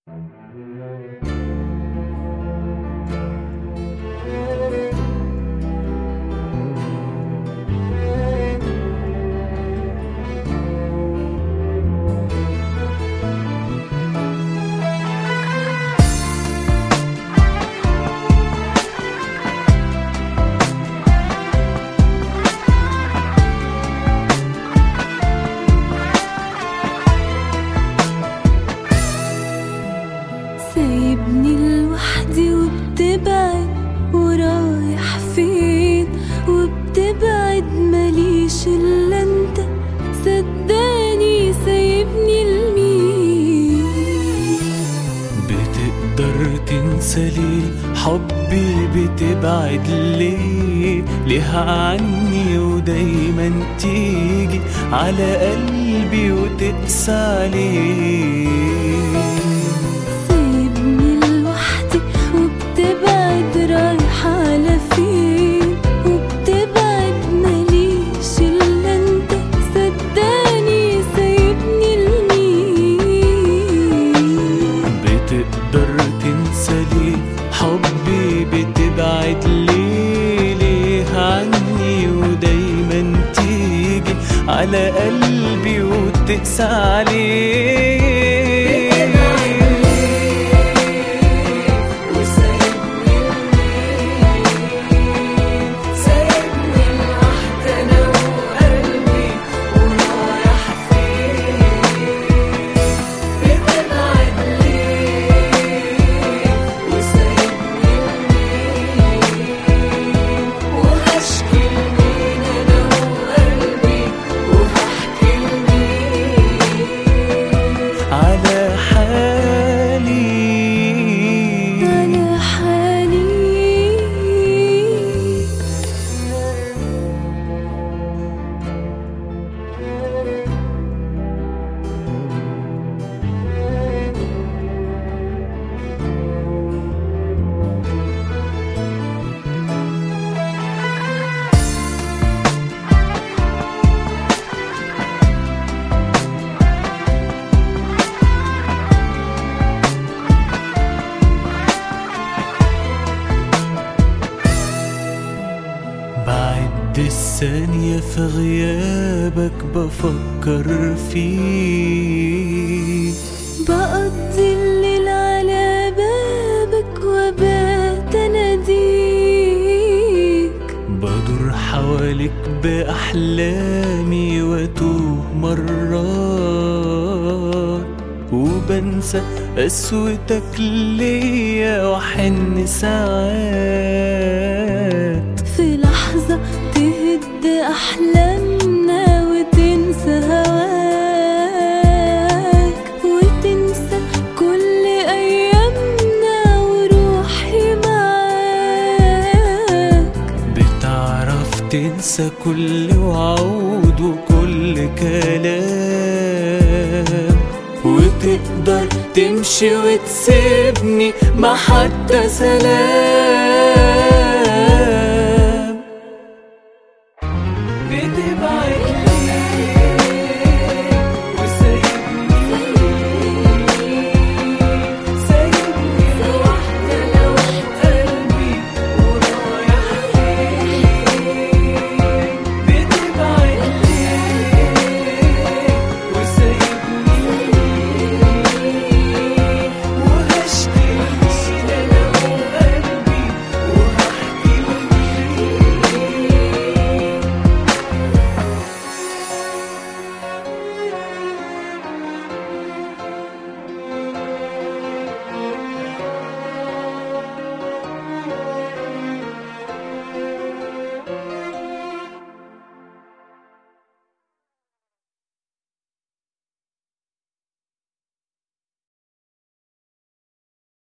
سايبني لوحدي وبتبعد ورايح فين وبتبعد ماليش الا انت صدقني سايبني لمين بتقدر تنسى ليه حبي بتبعد ليه ليه عني ودايما تيجي على قلبي وتقسى عليه سايبني لوحدي وبتبعد رايحة على فين وبتبعد ماليش الا انت صدقني سايبني لمين بتقدر تنسى ليه حبي بتبعد ليه ليه عني ودايما تيجي على قلبي وتقسى عليه على حالي على حالي بعد الثانية في غيابك بفكر فيك بقضي الليل على بابك وبات اناديك بدور حواليك بأحلامي واتوه مرات وبنسى قسوتك ليا واحن ساعات في لحظة تهد أحلامنا وتنسى هواك وتنسى كل أيامنا وروحي معاك بتعرف تنسى كل وعود وكل كلام وتقدر تمشي وتسيبني ما حتى سلام